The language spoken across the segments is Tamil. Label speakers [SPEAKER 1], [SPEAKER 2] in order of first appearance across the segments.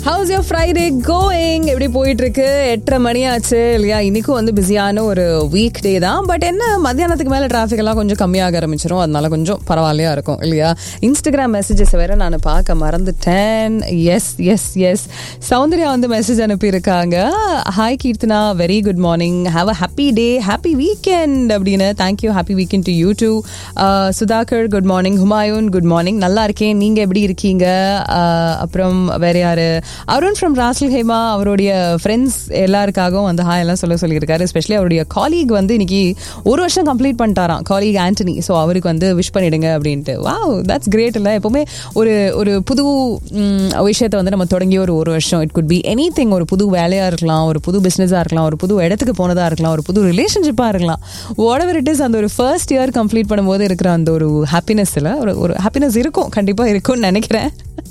[SPEAKER 1] ஹவுஸ் யோர் ஃப்ரைடே கோயிங் எப்படி போயிட்டு இருக்கு எட்டரை மணி ஆச்சு இல்லையா இன்னைக்கும் வந்து பிஸியான ஒரு வீக் டே தான் பட் என்ன மத்தியானத்துக்கு மேலே டிராஃபிக் எல்லாம் கொஞ்சம் கம்மியாக ஆரம்பிச்சிரும் அதனால கொஞ்சம் பரவாயில்லையா இருக்கும் இல்லையா இன்ஸ்டாகிராம் மெசேஜஸ் வேற நான் பார்க்க மறந்துட்டேன் எஸ் எஸ் எஸ் சௌந்தர்யா வந்து மெசேஜ் அனுப்பியிருக்காங்க hi Keerthana very good morning have a happy day happy weekend அப்படின்னு thank you happy weekend to you too Sudhakar good morning Humayun good morning நல்லா இருக்கேன் நீங்க எப்படி இருக்கீங்க Uh, அப்புறம் வேற யாரு அருண் ஃப்ரம் ராசல் ஹேமா அவருடைய ஃப்ரெண்ட்ஸ் எல்லாருக்காகவும் வந்து ஹாய் எல்லாம் சொல்ல சொல்லியிருக்காரு எஸ்பெஷலி அவருடைய காலீக் வந்து இன்னைக்கு ஒரு வருஷம் கம்ப்ளீட் பண்ணிட்டாராம் காலீக் ஆண்டனி ஸோ அவருக்கு வந்து விஷ் பண்ணிடுங்க அப்படின்ட்டு வாவ் தட்ஸ் கிரேட் இல்லை எப்பவுமே ஒரு ஒரு புது ம், விஷயத்தை வந்து நம்ம தொடங்கி ஒரு ஒரு வருஷம் it could be anything ஒரு புது வேலையாக இருக்கலாம் ஒரு புது பிஸ்னஸாக இருக்கலாம் ஒரு புது இடத்துக்கு போனதாக இருக்கலாம் ஒரு புது ரிலேஷன்ஷிப்பாக இருக்கலாம் வாட் எவர் இட் இஸ் அந்த ஒரு ஃபர்ஸ்ட் இயர் கம்ப்ளீட் பண்ணும்போது இருக்கிற அந்த ஒரு ஹாப்பினஸ்ல ஒரு ஒரு ஹாப்பினஸ் இருக்கும் கண்டிப்பாக இருக்கும்னு நினைக்கிறேன்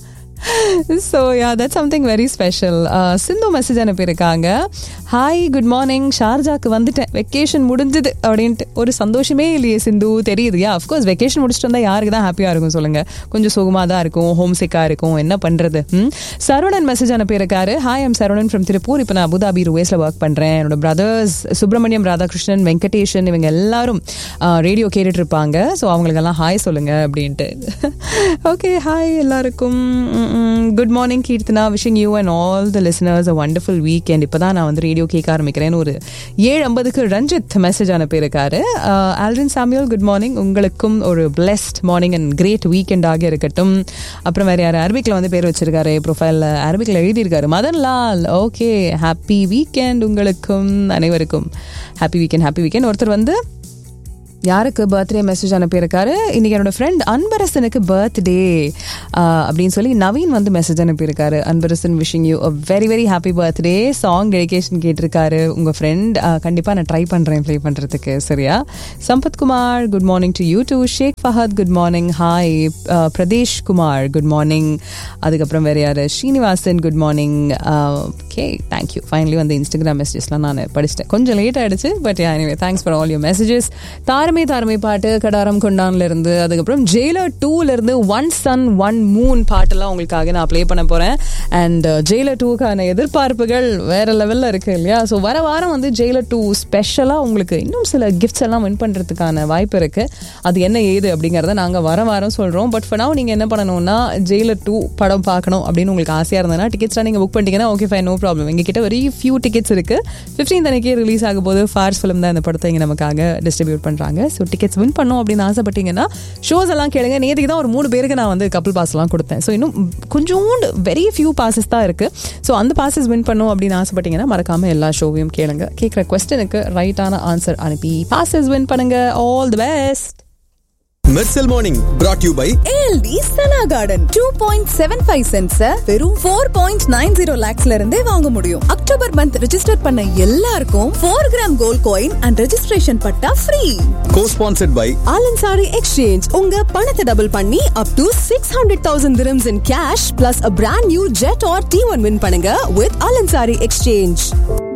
[SPEAKER 1] so yeah that something very special Sindhu message அனுப்பியிருக்காங்க ஹாய் குட் மார்னிங் ஷார்ஜாக்கு வந்துட்டேன் வெக்கேஷன் முடிஞ்சது அப்படின்ட்டு ஒரு சந்தோஷமே இல்லையே சிந்து தெரியுது யா அஃப்கோர்ஸ் வெக்கேஷன் முடிச்சுட்டு வந்தால் யாருக்கு தான் ஹாப்பியாக இருக்கும் சொல்லுங்கள் கொஞ்சம் சுகமாக தான் இருக்கும் ஹோம் சிக்காக இருக்கும் என்ன பண்ணுறது சரவணன் மெசேஜ் அனுப்பியிருக்காரு hi am Saravanan from Tiruppur இப்போ நான் அபுதாபி ருவேஸில் ஒர்க் பண்ணுறேன் என்னோட பிரதர்ஸ் சுப்பிரமணியம் ராதாகிருஷ்ணன் வெங்கடேஷன் இவங்க எல்லாரும் ரேடியோ கேட்டுட்டு இருப்பாங்க ஸோ அவங்களுக்கெல்லாம் ஹாய் சொல்லுங்க அப்படின்ட்டு ஓகே ஹாய் எல்லாருக்கும் good morning Keerthana wishing you and all the listeners a wonderful week and இப்போ தான் நான் வந்து ரேடியோ கேட்க ஆரம்பிக்கிறேன்னு ஒரு ஏழு ஐம்பதுக்கு ரஞ்சித் மெசேஜ் அனுப்பியிருக்காரு ஆல்ரின் சாமியல் குட் மார்னிங் உங்களுக்கும் ஒரு பிளெஸ்ட் மார்னிங் அண்ட் கிரேட் வீக்கெண்டாக இருக்கட்டும் அப்புறம் வேறு யார் அரபிக்கில் வந்து பேர் வச்சிருக்காரு ப்ரொஃபைலில் அரபிக்கில் எழுதியிருக்காரு Madan Lal okay happy weekend உங்களுக்கும் அனைவருக்கும் ஹாப்பி வீக்கெண்ட் ஹாப்பி வீக்கெண்ட் ஒருத்தர் வந்து யாருக்கு பர்த்டே மெசேஜ் அனுப்பியிருக்காரு இன்னைக்கு என்னோட ஃப்ரெண்ட் அன்பரசனுக்கு பர்த்டே அப்படின்னு சொல்லி நவீன் வந்து மெசேஜ் அனுப்பியிருக்காரு Anbarasan wishing you a very very happy birthday song dedication கேட்டிருக்காரு உங்கள் ஃப்ரெண்ட் கண்டிப்பாக நான் ட்ரை பண்ணுறேன் ப்ளே பண்ணுறதுக்கு சரியா Sampath Kumar good morning to you too Sheikh Fahad good morning hi Pradesh Kumar good morning அதுக்கப்புறம் வேறு யார் Srinivasan good morning okay thank you finally வந்து இன்ஸ்டாகிராம் மெசேஜஸ்லாம் நான் படிச்சிட்டேன் கொஞ்சம் லேட் ஆயிடுச்சு but anyway thanks for all your messages தாரமே தாரமே பாட்டு கடாரம் கொண்டான்ல இருந்து அதுக்கப்புறம் ஜெயிலர் டூல இருந்து ஒன் சன் ஒன் மூன் பாட்டெல்லாம் உங்களுக்காக நான் ப்ளே பண்ண போறேன் அண்ட் ஜெயிலர் டூக்கான எதிர்பார்ப்புகள் வேற லெவல்ல இருக்கு இல்லையா ஸோ வர வாரம் வந்து ஜெயிலர் டூ ஸ்பெஷலா உங்களுக்கு இன்னும் சில கிஃப்ட்ஸ் எல்லாம் வின் பண்றதுக்கான வாய்ப்பு இருக்கு அது என்ன ஏது அப்படிங்கறத நாங்க வர வாரம் சொல்றோம் பட் for now நீங்க என்ன பண்ணணும்னா ஜெயிலர் டூ படம் பார்க்கணும் அப்படின்னு உங்களுக்கு ஆசையா இருந்ததுன்னா டிக்கெட்ஸ்லாம் நீங்க புக் பண்ணிட்டீங்கன்னா ஓகே ஃபைன் நோ ப்ராப்ளம் எங்ககிட்ட வெரி ஃபியூ டிக்கெட்ஸ் இருக்கு ஃபிஃப்டீன் அன்னைக்கே ரிலீஸ் ஆக போது ஃபார்ஸ் ஃபிலிம் தான் இந்த படத்தை இங்க நமக்காக டிஸ்ட்ரிபியூட் பண்றாங்க ஸோ டிக்கெட்ஸ் வின் பண்ணும் அப்படின்னு ஆசைப்பட்டீங்கன்னா ஷோஸ் எல்லாம் கேளுங்க நேற்றுக்கு தான் ஒரு மூணு பேருக்கு நான் வந்து கப்பல் பாஸ்லாம் கொடுத்தேன் ஸோ இன்னும் கொஞ்சோண்டு வெரி ஃபியூ பாசஸ் தான் இருக்கு ஸோ அந்த பாசஸ் வின் பண்ணும் அப்படின்னு ஆசைப்பட்டீங்கன்னா மறக்காம எல்லா ஷோவையும் கேளுங்க கேட்குற கொஸ்டனுக்கு ரைட்டான ஆன்சர் அனுப்பி பாசஸ் வின் பண்ணுங்க all the best
[SPEAKER 2] Mersal morning brought you by
[SPEAKER 3] ஏஎல்டி சனா garden two point seven five cents வெறும் ஃபோர் பாயிண்ட் நைன் ஜீரோ லேக்ஸ்ல இருந்தே வாங்க முடியும் அக்டோபர் மந்த் ரெஜிஸ்டர் பண்ண எல்லாருக்கும் four gram gold coin and registration பட்டா free
[SPEAKER 2] co sponsored by
[SPEAKER 3] Al Ansari exchange உங்க பணத்தை டபுள் பண்ணி up to six hundred thousand dirhams in cash plus a brand new jet R T one win பண்ணுங்க வித் ஆலன்சாரி எக்ஸ்சேஞ்ச்